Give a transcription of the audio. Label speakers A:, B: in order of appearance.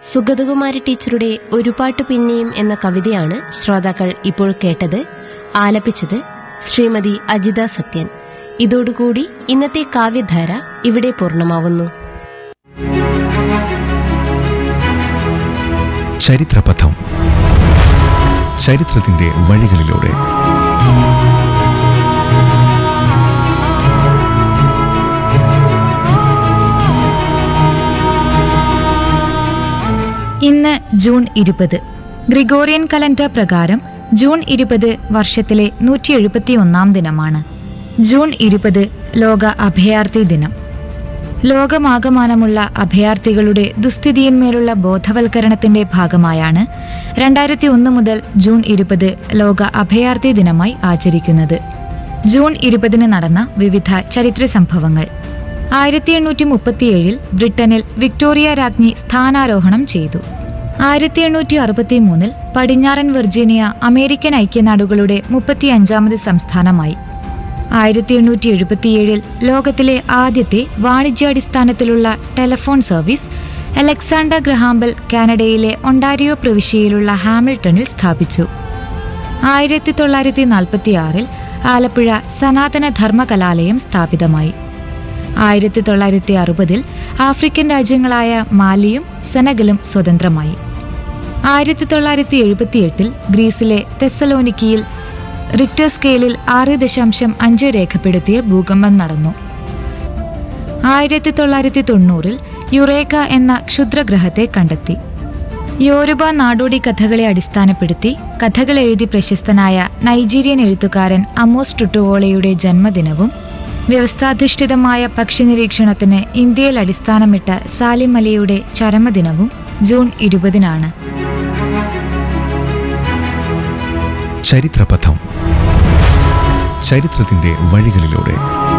A: സുഗതകുമാരി ടീച്ചറുടെ ഒരു പാട്ട് പിന്നെയും എന്ന കവിതയാണ് ശ്രോതാക്കൾ ഇപ്പോൾ കേട്ടത് ആലപിച്ചത് ശ്രീമതി അജിത സത്യൻ ഇതോടുകൂടി ഇന്നത്തെ കാവ്യധാര ഇവിടെ പൂർണ്ണമാവുന്നു
B: ചരിത്രപഥം ചരിത്രത്തിന്റെ വഴികളിലൂടെ
C: ഇന്ന് ജൂൺ ഇരുപത് ഗ്രിഗോറിയൻ കലണ്ടർ പ്രകാരം ജൂൺ ഇരുപത് വർഷത്തിലെ നൂറ്റി എഴുപത്തി ഒന്നാം ദിനമാണ് ജൂൺ ഇരുപത് ലോക അഭയാർത്ഥി ദിനം ലോകമാകമാനമുള്ള അഭയാർത്ഥികളുടെ ദുസ്ഥിതിയിന്മേലുള്ള ബോധവൽക്കരണത്തിന്റെ ഭാഗമായാണ് രണ്ടായിരത്തി ഒന്ന് മുതൽ ജൂൺ ഇരുപത് ലോക അഭയാർത്ഥി ദിനമായി ആചരിക്കുന്നത് ജൂൺ ഇരുപതിന് നടന്ന വിവിധ ചരിത്ര സംഭവങ്ങൾ ആയിരത്തി എണ്ണൂറ്റി മുപ്പത്തിയേഴിൽ ബ്രിട്ടനിൽ വിക്ടോറിയ രാജ്ഞി സ്ഥാനാരോഹണം ചെയ്തു ആയിരത്തി എണ്ണൂറ്റി അറുപത്തി മൂന്നിൽ പടിഞ്ഞാറൻ വെർജീനിയ അമേരിക്കൻ ഐക്യനാടുകളുടെ മുപ്പത്തിയഞ്ചാമത് സംസ്ഥാനമായി ആയിരത്തി എണ്ണൂറ്റി എഴുപത്തിയേഴിൽ ലോകത്തിലെ ആദ്യത്തെ വാണിജ്യാടിസ്ഥാനത്തിലുള്ള ടെലഫോൺ സർവീസ് അലക്സാണ്ടർ ഗ്രഹാംബൽ കാനഡയിലെ ഒണ്ടാരിയോ പ്രവിശ്യയിലുള്ള ഹാമിൽട്ടണിൽ സ്ഥാപിച്ചു ആയിരത്തി തൊള്ളായിരത്തി നാൽപ്പത്തി ആറിൽ ആലപ്പുഴ സനാതന ധർമ്മ കലാലയം സ്ഥാപിതമായി ആയിരത്തി തൊള്ളായിരത്തി അറുപതിൽ ആഫ്രിക്കൻ രാജ്യങ്ങളായ മാലിയും സെനഗലും സ്വതന്ത്രമായി ആയിരത്തി തൊള്ളായിരത്തി എഴുപത്തിയെട്ടിൽ ഗ്രീസിലെ തെസലോനിക്കിയിൽ റിക്ടർ സ്കെയിലിൽ ആറ് ദശാംശം അഞ്ച് രേഖപ്പെടുത്തിയ ഭൂകമ്പം നടന്നു ആയിരത്തി തൊള്ളായിരത്തി തൊണ്ണൂറിൽ യുറേക്ക എന്ന ക്ഷുദ്രഗ്രഹത്തെ കണ്ടെത്തി യോരുബ നാടോടി കഥകളെ അടിസ്ഥാനപ്പെടുത്തി കഥകൾ എഴുതി പ്രശസ്തനായ നൈജീരിയൻ എഴുത്തുകാരൻ അമോസ് ടുട്ടുവോളയുടെ ജന്മദിനവും വ്യവസ്ഥാധിഷ്ഠിതമായ പക്ഷി നിരീക്ഷണത്തിന് ഇന്ത്യയിൽ അടിസ്ഥാനമിട്ട സാലിം അലിയുടെ ചരമദിനവും ജൂൺ ഇരുപതിനാണ്
B: ചരിത്രപഥം ചരിത്രത്തിന്റെ വഴികളിലൂടെ